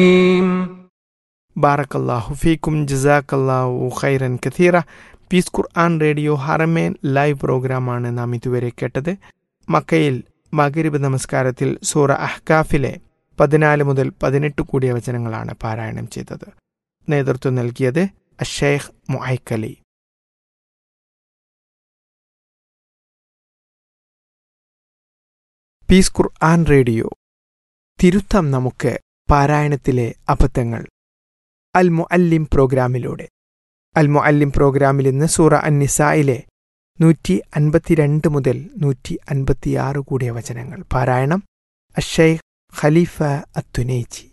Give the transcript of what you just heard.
ബാറക്കല്ലാഹു ഫീക്കും ജസാക്കല്ലാഹു ഖൈറൻ കഥീറ peace Quran radio Haramain live പ്രോഗ്രാമാണ് നാം ഇതുവരെ കേട്ടത് മക്കയിൽ മകരിബ് നമസ്കാരത്തിൽ സൂറ അഹ്കാഫിലെ പതിനാല് മുതൽ പതിനെട്ട് കൂടിയ വചനങ്ങളാണ് പാരായണം ചെയ്തത് നേതൃത്വം നൽകിയത് അഷേഖ് മുഹൈക്കലി പീസ് ഖുർആൻ റേഡിയോ തിരുത്താം നമുക്ക് പാരായണത്തിലെ അബദ്ധങ്ങൾ അൽ മുഅല്ലിം പ്രോഗ്രാമിലൂടെ അൽ മുഅല്ലിം പ്രോഗ്രാമിൽ ഇന്ന് സൂറ അന്നിസായിലെ നൂറ്റി അൻപത്തിരണ്ട് മുതൽ നൂറ്റി അൻപത്തിയാറ് കൂടിയ വചനങ്ങൾ പാരായണം അഷൈഖ് ഖലീഫ അത്തുനേജി